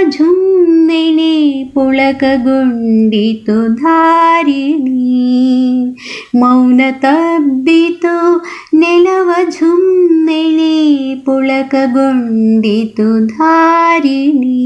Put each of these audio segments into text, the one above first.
ಝುಮ್ಮೆನೆ ಪುಳಕಗೊಂಡಿತು ಧಾರಿಣಿ ಮೌನ ತಬ್ಬಿತು ನೆಲವ ಝುಮ್ಮೆನೆ ಪುಳಕಗೊಂಡಿತು ಧಾರಿಣಿ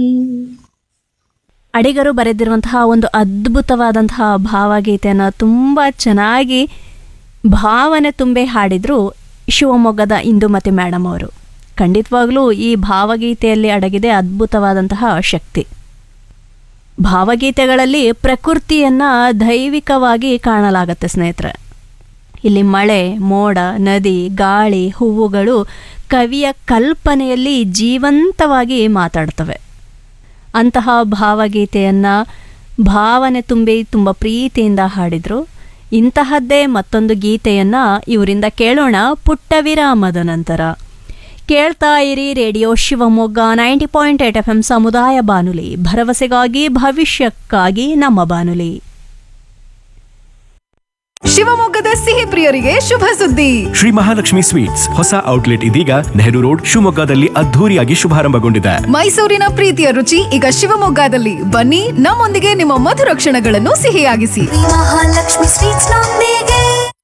ಅಡಿಗರು ಬರೆದಿರುವಂತಹ ಒಂದು ಅದ್ಭುತವಾದಂತಹ ಭಾವಗೀತೆಯನ್ನು ತುಂಬ ಚೆನ್ನಾಗಿ ಭಾವನೆ ತುಂಬೆ ಹಾಡಿದ್ರು ಶಿವಮೊಗ್ಗದ ಇಂದುಮತಿ ಮೇಡಮ್ ಅವರು ಖಂಡಿತವಾಗ್ಲೂ ಈ ಭಾವಗೀತೆಯಲ್ಲಿ ಅಡಗಿದೆ ಅದ್ಭುತವಾದಂತಹ ಶಕ್ತಿ ಭಾವಗೀತೆಗಳಲ್ಲಿ ಪ್ರಕೃತಿಯನ್ನು ದೈವಿಕವಾಗಿ ಕಾಣಲಾಗತ್ತೆ ಸ್ನೇಹಿತರೆ ಇಲ್ಲಿ ಮಳೆ ಮೋಡ ನದಿ ಗಾಳಿ ಹೂವುಗಳು ಕವಿಯ ಕಲ್ಪನೆಯಲ್ಲಿ ಜೀವಂತವಾಗಿ ಮಾತಾಡ್ತವೆ ಅಂತಹ ಭಾವಗೀತೆಯನ್ನು ಭಾವನೆ ತುಂಬಿ ತುಂಬ ಪ್ರೀತಿಯಿಂದ ಹಾಡಿದರು ಇಂತಹದ್ದೇ ಮತ್ತೊಂದು ಗೀತೆಯನ್ನು ಇವರಿಂದ ಕೇಳೋಣ ಪುಟ್ಟ ವಿರಾಮದ ನಂತರ ಕೇಳ್ತಾ ಇರಿ radio Shivamogga ninety point eight FM ಎಂ ಸಮುದಾಯ ಬಾನುಲಿ ಭರವಸೆಗಾಗಿ ಭವಿಷ್ಯಕ್ಕಾಗಿ ನಮ್ಮ ಬಾನುಲಿ ಶಿವಮೊಗ್ಗದ ಸಿಹಿ ಪ್ರಿಯರಿಗೆ ಶುಭ ಸುದ್ದಿ ಶ್ರೀ ಮಹಾಲಕ್ಷ್ಮಿ ಸ್ವೀಟ್ಸ್ ಹೊಸ ಔಟ್ಲೆಟ್ ಇದೀಗ ನೆಹರು ರೋಡ್ ಶಿವಮೊಗ್ಗದಲ್ಲಿ ಅದ್ಧೂರಿಯಾಗಿ ಶುಭಾರಂಭಗೊಂಡಿದೆ ಮೈಸೂರಿನ ಪ್ರೀತಿಯ ರುಚಿ ಈಗ ಶಿವಮೊಗ್ಗದಲ್ಲಿ ಬನ್ನಿ ನಮ್ಮೊಂದಿಗೆ ನಿಮ್ಮ ಮಧುರ ಕ್ಷಣಗಳನ್ನು ಸಿಹಿಯಾಗಿಸಿ ಮಹಾಲಕ್ಷ್ಮಿ ಸ್ವೀಟ್ಸ್ ನೊಂದಿಗೆ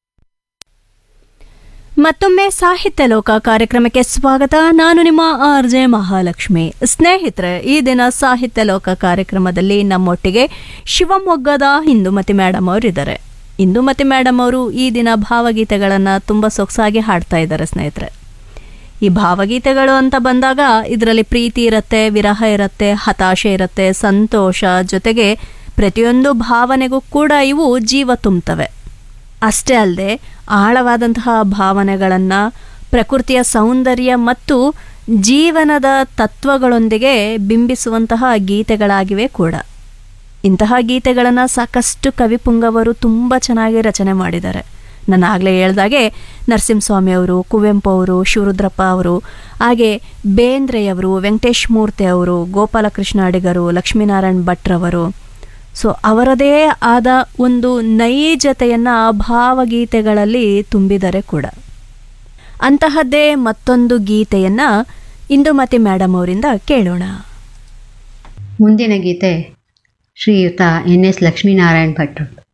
ಮತ್ತೊಮ್ಮೆ ಸಾಹಿತ್ಯ ಲೋಕ ಕಾರ್ಯಕ್ರಮಕ್ಕೆ ಸ್ವಾಗತ ನಾನು ನಿಮ್ಮ ಆರ್ ಜೆ ಮಹಾಲಕ್ಷ್ಮಿ ಸ್ನೇಹಿತರೆ ಈ ದಿನ ಸಾಹಿತ್ಯ ಲೋಕ ಕಾರ್ಯಕ್ರಮದಲ್ಲಿ ನಮ್ಮೊಟ್ಟಿಗೆ ಶಿವಮೊಗ್ಗದ ಇಂದುಮತಿ ಮೇಡಮ್ ಅವರಿದ್ದಾರೆ ಇಂದುಮತಿ ಮೇಡಮ್ ಅವರು ಈ ದಿನ ಭಾವಗೀತೆಗಳನ್ನು ತುಂಬ ಸೊಗಸಾಗಿ ಹಾಡ್ತಾ ಇದ್ದಾರೆ ಸ್ನೇಹಿತರೆ ಈ ಭಾವಗೀತೆಗಳು ಅಂತ ಬಂದಾಗ ಇದರಲ್ಲಿ ಪ್ರೀತಿ ಇರುತ್ತೆ ವಿರಹ ಇರುತ್ತೆ ಹತಾಶೆ ಇರುತ್ತೆ ಸಂತೋಷ ಜೊತೆಗೆ ಪ್ರತಿಯೊಂದು ಭಾವನೆಗೂ ಕೂಡ ಇವು ಜೀವ ತುಂಬುತ್ತವೆ ಅಷ್ಟೇ ಅಲ್ಲದೆ ಆಳವಾದಂತಹ ಭಾವನೆಗಳನ್ನು ಪ್ರಕೃತಿಯ ಸೌಂದರ್ಯ ಮತ್ತು ಜೀವನದ ತತ್ವಗಳೊಂದಿಗೆ ಬಿಂಬಿಸುವಂತಹ ಗೀತೆಗಳಾಗಿವೆ ಕೂಡ ಇಂತಹ ಗೀತೆಗಳನ್ನು ಸಾಕಷ್ಟು ಕವಿಪುಂಗವರು ತುಂಬ ಚೆನ್ನಾಗಿ ರಚನೆ ಮಾಡಿದ್ದಾರೆ ನಾನು ಆಗಲೇ ಹೇಳ್ದಾಗೆ ನರಸಿಂಹಸ್ವಾಮಿ ಅವರು ಕುವೆಂಪು ಅವರು ಶಿವರುದ್ರಪ್ಪ ಅವರು ಹಾಗೆ ಬೇಂದ್ರೆಯವರು ವೆಂಕಟೇಶ್ ಮೂರ್ತಿ ಅವರು ಗೋಪಾಲಕೃಷ್ಣ ಅಡಿಗರು ಲಕ್ಷ್ಮೀನಾರಾಯಣ್ ಭಟ್ರವರು ಸೊ ಅವರದೇ ಆದ ಒಂದು ನೈಜತೆಯನ್ನು ಭಾವಗೀತೆಗಳಲ್ಲಿ ತುಂಬಿದರೆ ಕೂಡ ಅಂತಹದ್ದೇ ಮತ್ತೊಂದು ಗೀತೆಯನ್ನು ಇಂದುಮತಿ ಮೇಡಮ್ ಅವರಿಂದ ಕೇಳೋಣ ಮುಂದಿನ ಗೀತೆ ಶ್ರೀಯುತ ಎನ್ ಎಸ್ ಲಕ್ಷ್ಮೀನಾರಾಯಣ್ ಭಟ್ರು